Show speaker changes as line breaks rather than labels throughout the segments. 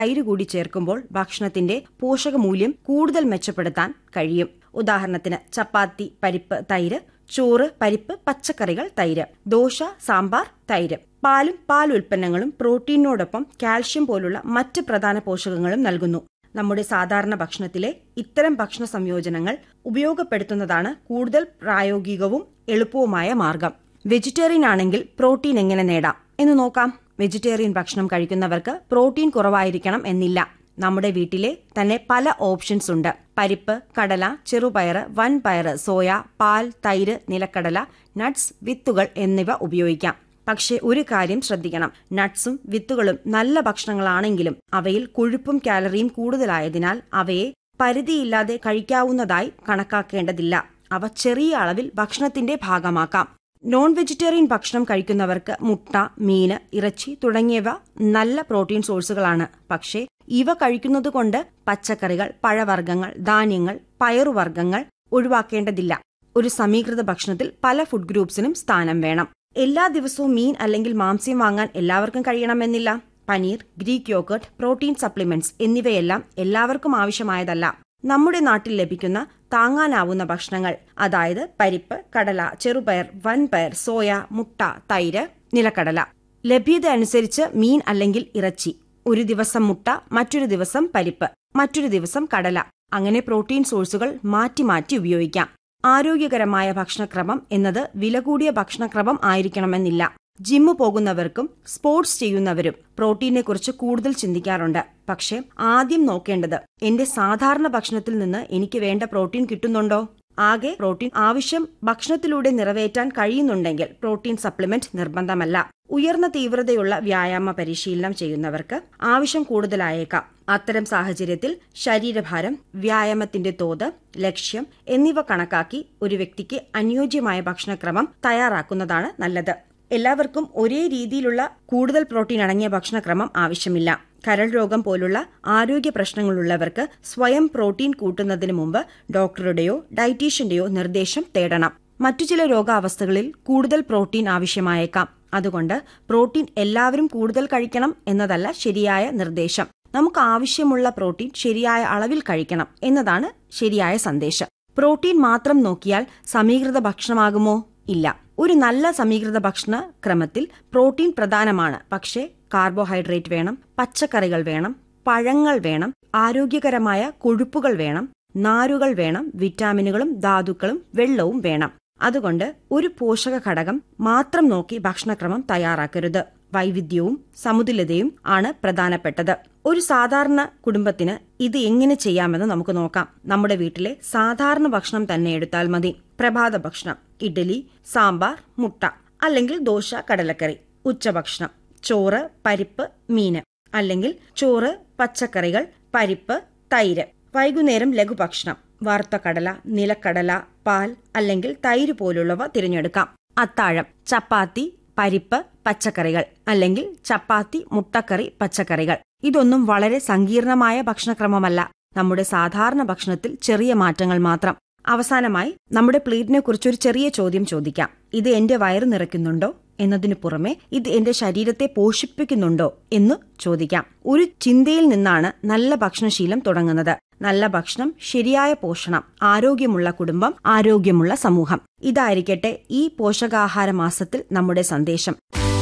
തൈര് കൂടി ചേർക്കുമ്പോൾ ഭക്ഷണത്തിന്റെ പോഷകമൂല്യം കൂടുതൽ മെച്ചപ്പെടുത്താൻ കഴിയും ഉദാഹരണത്തിന് ചപ്പാത്തി പരിപ്പ് തൈര് ചോറ് പരിപ്പ് പച്ചക്കറികൾ തൈര് ദോശ സാമ്പാർ തൈര് പാലും പാൽ ഉൽപ്പന്നങ്ങളും പ്രോട്ടീനോടൊപ്പം കാൽഷ്യം പോലുള്ള മറ്റ് പ്രധാന പോഷകങ്ങളും നൽകുന്നു നമ്മുടെ സാധാരണ ഭക്ഷണത്തിലെ ഇത്തരം ഭക്ഷണ സംയോജനങ്ങൾ ഉപയോഗപ്പെടുത്തുന്നതാണ് കൂടുതൽ പ്രായോഗികവും എളുപ്പവുമായ മാർഗം വെജിറ്റേറിയൻ ആണെങ്കിൽ പ്രോട്ടീൻ എങ്ങനെ നേടാം എന്ന് നോക്കാം വെജിറ്റേറിയൻ ഭക്ഷണം കഴിക്കുന്നവർക്ക് പ്രോട്ടീൻ കുറവായിരിക്കണം എന്നില്ല നമ്മുടെ വീട്ടിലെ തന്നെ പല ഓപ്ഷൻസ് ഉണ്ട് പരിപ്പ് കടല ചെറുപയറ് വൻപയറ് സോയ പാൽ തൈര് നിലക്കടല നട്ട്സ് വിത്തുകൾ എന്നിവ ഉപയോഗിക്കാം പക്ഷേ ഒരു കാര്യം ശ്രദ്ധിക്കണം നട്ട്സും വിത്തുകളും നല്ല ഭക്ഷണങ്ങളാണെങ്കിലും അവയിൽ കൊഴുപ്പും കാലറിയും കൂടുതലായതിനാൽ അവയെ പരിധിയില്ലാതെ കഴിക്കാവുന്നതായി കണക്കാക്കേണ്ടതില്ല അവ ചെറിയ അളവിൽ ഭക്ഷണത്തിന്റെ ഭാഗമാക്കാം നോൺ വെജിറ്റേറിയൻ ഭക്ഷണം കഴിക്കുന്നവർക്ക് മുട്ട മീന് ഇറച്ചി തുടങ്ങിയവ നല്ല പ്രോട്ടീൻ സോഴ്സുകളാണ് പക്ഷേ ഇവ കഴിക്കുന്നതുകൊണ്ട് പച്ചക്കറികൾ പഴവർഗ്ഗങ്ങൾ ധാന്യങ്ങൾ പയറുവർഗ്ഗങ്ങൾ ഒഴിവാക്കേണ്ടതില്ല ഒരു സമീകൃത ഭക്ഷണത്തിൽ പല ഫുഡ് ഗ്രൂപ്പ്സിനും സ്ഥാനം വേണം എല്ലാ ദിവസവും മീൻ അല്ലെങ്കിൽ മാംസ്യം വാങ്ങാൻ എല്ലാവർക്കും കഴിയണമെന്നില്ല paneer Greek yogurt protein supplements എന്നിവയെല്ലാം എല്ലാവർക്കും ആവശ്യമായതല്ല നമ്മുടെ നാട്ടിൽ ലഭിക്കുന്ന താങ്ങാനാവുന്ന ഭക്ഷണങ്ങൾ അതായത് പരിപ്പ് കടല ചെറുപയർ വൻപയർ സോയ മുട്ട തൈര് നിലക്കടല ലഭ്യത അനുസരിച്ച് മീൻ അല്ലെങ്കിൽ ഇറച്ചി ഒരു ദിവസം മുട്ട മറ്റൊരു ദിവസം പരിപ്പ് മറ്റൊരു ദിവസം കടല അങ്ങനെ പ്രോട്ടീൻ സോഴ്സുകൾ മാറ്റി മാറ്റി ഉപയോഗിക്കാം ആരോഗ്യകരമായ ഭക്ഷണക്രമം എന്നത് വില കൂടിയ ഭക്ഷണക്രമം ആയിരിക്കണമെന്നില്ല ജിമ്മ് പോകുന്നവർക്കും സ്പോർട്സ് ചെയ്യുന്നവരും പ്രോട്ടീനെക്കുറിച്ച് കൂടുതൽ ചിന്തിക്കാറുണ്ട് പക്ഷേ ആദ്യം നോക്കേണ്ടത് എന്റെ സാധാരണ ഭക്ഷണത്തിൽ നിന്ന് എനിക്ക് വേണ്ട പ്രോട്ടീൻ കിട്ടുന്നുണ്ടോ ആകെ പ്രോട്ടീൻ ആവശ്യം ഭക്ഷണത്തിലൂടെ നിറവേറ്റാൻ കഴിയുന്നുണ്ടെങ്കിൽ പ്രോട്ടീൻ സപ്ലിമെന്റ് നിർബന്ധമല്ല ഉയർന്ന തീവ്രതയുള്ള വ്യായാമ പരിശീലനം ചെയ്യുന്നവർക്ക് ആവശ്യം കൂടുതലായേക്കാം അത്തരം സാഹചര്യത്തിൽ ശരീരഭാരം വ്യായാമത്തിന്റെ തോത് ലക്ഷ്യം എന്നിവ കണക്കാക്കി ഒരു വ്യക്തിക്ക് അനുയോജ്യമായ ഭക്ഷണക്രമം തയ്യാറാക്കുന്നതാണ് നല്ലത് എല്ലാവർക്കും ഒരേ രീതിയിലുള്ള കൂടുതൽ പ്രോട്ടീൻ അടങ്ങിയ ഭക്ഷണക്രമം ആവശ്യമില്ല കരൾ രോഗം പോലുള്ള ആരോഗ്യ പ്രശ്നങ്ങളുള്ളവർക്ക് സ്വയം പ്രോട്ടീൻ കൂട്ടുന്നതിന് മുമ്പ് ഡോക്ടറുടെയോ ഡയറ്റീഷ്യന്റെയോ നിർദ്ദേശം തേടണം മറ്റു ചില രോഗാവസ്ഥകളിൽ കൂടുതൽ പ്രോട്ടീൻ ആവശ്യമായേക്കാം അതുകൊണ്ട് പ്രോട്ടീൻ എല്ലാവരും കൂടുതൽ കഴിക്കണം എന്നതല്ല ശരിയായ നിർദ്ദേശം നമുക്ക് ആവശ്യമുള്ള പ്രോട്ടീൻ ശരിയായ അളവിൽ കഴിക്കണം എന്നതാണ് ശരിയായ സന്ദേശം പ്രോട്ടീൻ മാത്രം നോക്കിയാൽ സമീകൃത ഭക്ഷണമാകുമോ ഇല്ല ഒരു നല്ല സമീകൃത ഭക്ഷണ ക്രമത്തിൽ പ്രോട്ടീൻ പ്രധാനമാണ് പക്ഷേ കാർബോഹൈഡ്രേറ്റ് വേണം പച്ചക്കറികൾ വേണം പഴങ്ങൾ വേണം ആരോഗ്യകരമായ കൊഴുപ്പുകൾ വേണം നാരുകൾ വേണം വിറ്റാമിനുകളും ധാതുക്കളും വെള്ളവും വേണം അതുകൊണ്ട് ഒരു പോഷക ഘടകം മാത്രം നോക്കി ഭക്ഷണക്രമം തയ്യാറാക്കരുത് വൈവിധ്യവും സമുതുലതയും ആണ് പ്രധാനപ്പെട്ടത് ഒരു സാധാരണ കുടുംബത്തിന് ഇത് എങ്ങനെ ചെയ്യാമെന്ന് നമുക്ക് നോക്കാം നമ്മുടെ വീട്ടിലെ സാധാരണ ഭക്ഷണം തന്നെ എടുത്താൽ മതി പ്രഭാത ഭക്ഷണം ഇഡലി സാമ്പാർ മുട്ട അല്ലെങ്കിൽ ദോശ കടലക്കറി ഉച്ചഭക്ഷണം ചോറ് പരിപ്പ് മീന് അല്ലെങ്കിൽ ചോറ് പച്ചക്കറികൾ പരിപ്പ് തൈര് വൈകുന്നേരം ലഘുഭക്ഷണം വറുത്ത കടല നിലക്കടല പാൽ അല്ലെങ്കിൽ തൈര് പോലുള്ളവ തിരഞ്ഞെടുക്കാം അത്താഴം ചപ്പാത്തി പരിപ്പ് പച്ചക്കറികൾ അല്ലെങ്കിൽ ചപ്പാത്തി മുട്ടക്കറി പച്ചക്കറികൾ ഇതൊന്നും വളരെ സങ്കീർണമായ ഭക്ഷണക്രമമല്ല നമ്മുടെ സാധാരണ ഭക്ഷണത്തിൽ ചെറിയ മാറ്റങ്ങൾ മാത്രം അവസാനമായി നമ്മുടെ പ്ലേറ്റിനെ കുറിച്ചൊരു ചെറിയ ചോദ്യം ചോദിക്കാം ഇത് എന്റെ വയറ് നിറയ്ക്കുന്നുണ്ടോ എന്നതിനു പുറമെ ഇത് എന്റെ ശരീരത്തെ പോഷിപ്പിക്കുന്നുണ്ടോ എന്ന് ചോദിക്കാം ഒരു ചിന്തയിൽ നിന്നാണ് നല്ല ഭക്ഷണശീലം തുടങ്ങുന്നത് നല്ല ഭക്ഷണം ശരിയായ പോഷണം ആരോഗ്യമുള്ള കുടുംബം ആരോഗ്യമുള്ള സമൂഹം ഇതായിരിക്കട്ടെ ഈ പോഷകാഹാര മാസത്തിൽ നമ്മുടെ സന്ദേശം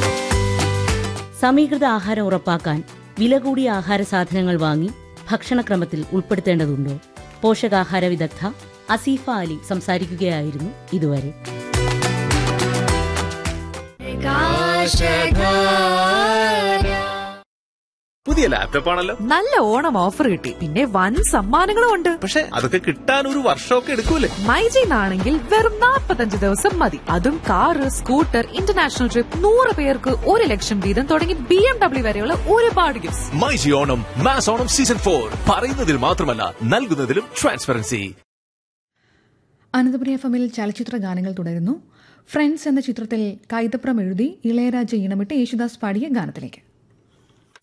സമീകൃത ആഹാരം ഉറപ്പാക്കാൻ വില കൂടിയ ആഹാര സാധനങ്ങൾ വാങ്ങി ഭക്ഷണക്രമത്തിൽ ഉൾപ്പെടുത്തേണ്ടതുണ്ടോ പോഷകാഹാര വിദഗ്ധ അസീഫ അലി സംസാരിക്കുകയായിരുന്നു ഇതുവരെ
പുതിയ ലാപ്ടോപ്പ് ആണല്ലോ
നല്ല ഓണം ഓഫർ കിട്ടി പിന്നെ വൻ സമ്മാനങ്ങളും ഉണ്ട്
പക്ഷെ അതൊക്കെ കിട്ടാൻ ഒരു വർഷമൊക്കെ എടുക്കൂലേ
മൈജിന്നാണെങ്കിൽ വെറും 45 ദിവസം മതി അതും കാറ് സ്കൂട്ടർ ഇന്റർനാഷണൽ ട്രിപ്പ് നൂറ് പേർക്ക് ഒരു ലക്ഷം വീതം തുടങ്ങി ബി എം ഡബ്ല്യു വരെയുള്ള ഒരുപാട് gifts
myG Onam mass Onam season four പറയുന്നതിൽ മാത്രമല്ല നൽകുന്നതിലും ട്രാൻസ്പെറൻസി
അനന്തപുരി എഫ് എമ്മിൽ ചലച്ചിത്ര ഗാനങ്ങൾ തുടരുന്നു ഫ്രണ്ട്സ് എന്ന ചിത്രത്തിൽ കൈതപ്രം എഴുതി ഇളയരാജ ഈണമിട്ട് യേശുദാസ് പാടിയ ഗാനത്തിലേക്ക്